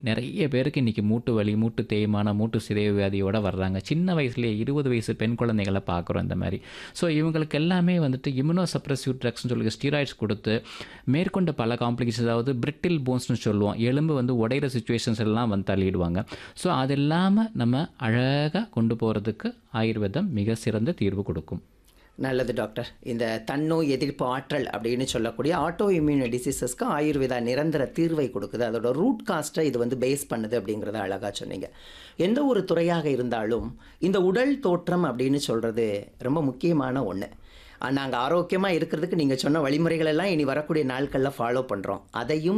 நிறைய பேருக்கு இன்றைக்கி மூட்டு வலி மூட்டு தேய்மானம் மூட்டு சிதைவு வியாதியோட வர்றாங்க சின்ன வயசுலேயே இருபது வயசு பெண் குழந்தைகளை பார்க்குறோம் இந்த மாதிரி ஸோ இவங்களுக்கு எல்லாமே வந்துட்டு இம்யூனோ சப்ரஸிவ் ட்ரக்ஸ்னு சொல்லி ஸ்டீராய்ட்ஸ் கொடுத்து மேற்கொண்ட பல காம்ப்ளிகேஷன் அதாவது பிரிட்டில் போன்ஸ்னு சொல்லுவோம் எலும்பு வந்து உடையிற சுச்சுவேஷன்ஸ் எல்லாம் வந்து தள்ளிடுவாங்க ஸோ அது இல்லாமல் நம்ம அழகாக கொண்டு போகிறதுக்கு ஆயுர்வேதம் மிக சிறந்த தீர்வு கொடுக்கும் நல்லது டாக்டர் இந்த தன்னோய் எதிர்ப்பு ஆற்றல் அப்படின்னு சொல்லக்கூடிய ஆட்டோ இம்யூன் டிசீசஸ்க்கு ஆயுர்வேதா நிரந்தர தீர்வை கொடுக்குது அதோட ரூட் காஸ்ட்டை இது வந்து பேஸ் பண்ணுது அப்படிங்கிறத அழகாக சொன்னீங்க எந்த ஒரு துறையாக இருந்தாலும் இந்த உடல் தோற்றம் அப்படின்னு சொல்கிறது ரொம்ப முக்கியமான ஒன்று நாங்கள் ஆரோக்கியமாக இருக்கிறதுக்கு நீங்கள் சொன்ன வழிமுறைகள் எல்லாம் இனி வரக்கூடிய நாட்களில் ஃபாலோ பண்ணுறோம் அதையும்